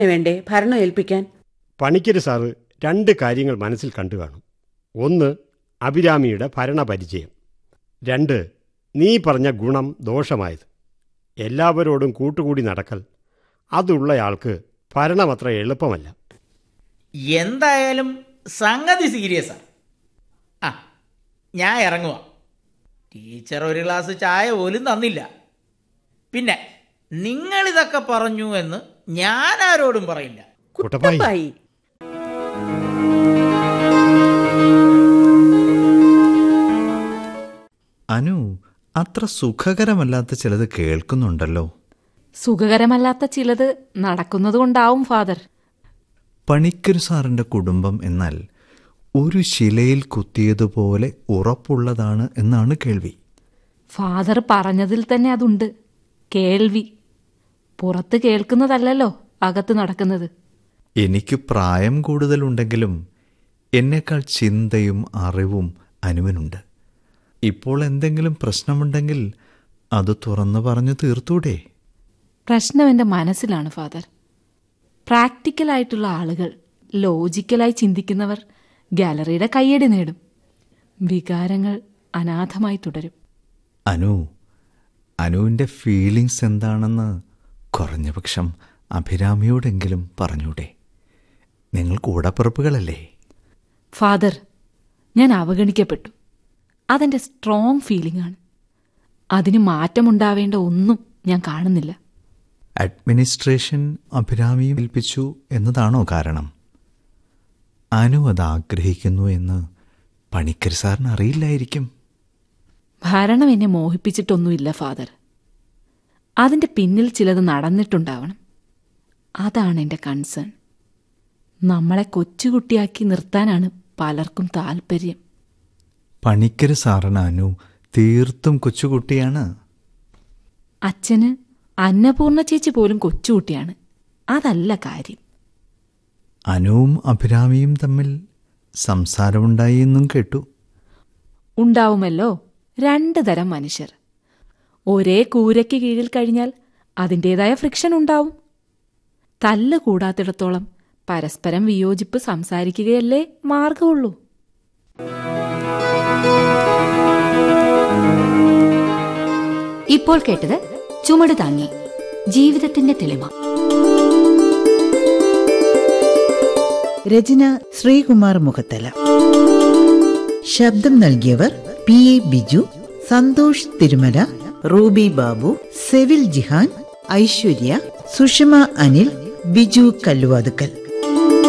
വേണ്ടേ ഭരണം ഏൽപ്പിക്കാൻ പണിക്കര് സാറ് രണ്ട് കാര്യങ്ങൾ മനസ്സിൽ കണ്ടു കാണും ഒന്ന് അഭിരാമിയുടെ ഭരണപരിചയം രണ്ട് നീ പറഞ്ഞ ഗുണം ദോഷമായത് എല്ലാവരോടും കൂട്ടുകൂടി നടക്കൽ അതുള്ളയാൾക്ക് ഭരണമത്ര എളുപ്പമല്ല എന്തായാലും സംഗതി സീരിയസാ ആ ഞാൻ ഇറങ്ങുക ടീച്ചർ ഒരു ഗ്ലാസ് ചായ പോലും തന്നില്ല പിന്നെ നിങ്ങളിതൊക്കെ പറഞ്ഞു എന്ന് ഞാൻ ആരോടും പറയില്ല കുട്ടപ്പായി കുട്ടപ്പായി അനു അത്ര സുഖകരമല്ലാത്ത ചിലത് കേൾക്കുന്നുണ്ടല്ലോ സുഖകരമല്ലാത്ത ചിലത് നടക്കുന്നതുകൊണ്ടാവും ഫാദർ പണിക്കരു സാറിന്റെ കുടുംബം എന്നാൽ ഒരു ശിലയിൽ കുത്തിയതുപോലെ ഉറപ്പുള്ളതാണ് എന്നാണ് കേൾവി ഫാദർ പറഞ്ഞതിൽ തന്നെ അതുണ്ട് കേൾവി പുറത്ത് കേൾക്കുന്നതല്ലല്ലോ അകത്ത് നടക്കുന്നത് എനിക്ക് പ്രായം കൂടുതലുണ്ടെങ്കിലും എന്നേക്കാൾ ചിന്തയും അറിവും അനുവിനുണ്ട് ഇപ്പോൾ എന്തെങ്കിലും പ്രശ്നമുണ്ടെങ്കിൽ അത് തുറന്നു പറഞ്ഞു തീർത്തൂടെ പ്രശ്നം എൻ്റെ മനസ്സിലാണ് ഫാദർ പ്രാക്ടിക്കലായിട്ടുള്ള ആളുകൾ ലോജിക്കലായി ചിന്തിക്കുന്നവർ ഗാലറിയുടെ കയ്യടി നേടും വികാരങ്ങൾ അനാഥമായി തുടരും അനു അനുവിൻ്റെ ഫീലിങ്സ് എന്താണെന്ന് കുറഞ്ഞപക്ഷം അഭിരാമിയോടെങ്കിലും പറഞ്ഞൂടെ നിങ്ങൾ കൂടപ്പിറപ്പുകളല്ലേ ഫാദർ ഞാൻ അവഗണിക്കപ്പെട്ടു അതെൻ്റെ സ്ട്രോങ് ഫീലിംഗ് ആണ് അതിന് മാറ്റമുണ്ടാവേണ്ട ഒന്നും ഞാൻ കാണുന്നില്ല അഡ്മിനിസ്ട്രേഷൻ അഭിരാമിയും ഏൽപ്പിച്ചു എന്നതാണോ കാരണം അനു അത് ആഗ്രഹിക്കുന്നു എന്ന് പണിക്കർ സാറിന് അറിയില്ലായിരിക്കും ഭരണം എന്നെ മോഹിപ്പിച്ചിട്ടൊന്നുമില്ല ഫാദർ അതിൻ്റെ പിന്നിൽ ചിലത് നടന്നിട്ടുണ്ടാവണം അതാണ് എൻ്റെ കൺസേൺ നമ്മളെ കൊച്ചുകുട്ടിയാക്കി നിർത്താനാണ് പലർക്കും താല്പര്യം പണിക്കർ സാറിന് അനു തീർത്തും കൊച്ചുകുട്ടിയാണ് അച്ഛന് അന്നപൂർണ ചേച്ചി പോലും കൊച്ചുകുട്ടിയാണ് അതല്ല കാര്യം അനുവും അഭിരാമിയും തമ്മിൽ സംസാരമുണ്ടായി എന്നും കേട്ടു ഉണ്ടാവുമല്ലോ രണ്ട് തരം മനുഷ്യർ ഒരേ കൂരയ്ക്ക് കീഴിൽ കഴിഞ്ഞാൽ അതിൻ്റെതായ ഫ്രിക്ഷൻ ഉണ്ടാവും തല്ല് കൂടാത്തിടത്തോളം പരസ്പരം വിയോജിപ്പ് സംസാരിക്കുകയല്ലേ മാർഗമുള്ളൂ ഇപ്പോൾ കേട്ടത് ചുമട് താങ്ങി ജീവിതത്തിന്റെ തെളിമ രചന ശ്രീകുമാർ മുഖത്തല ശബ്ദം നൽകിയവർ P A Biju Santhosh Thirumala Ruby Babu Sevil Jihan Aishwarya Sushama Anil Biju Kalluvathukkal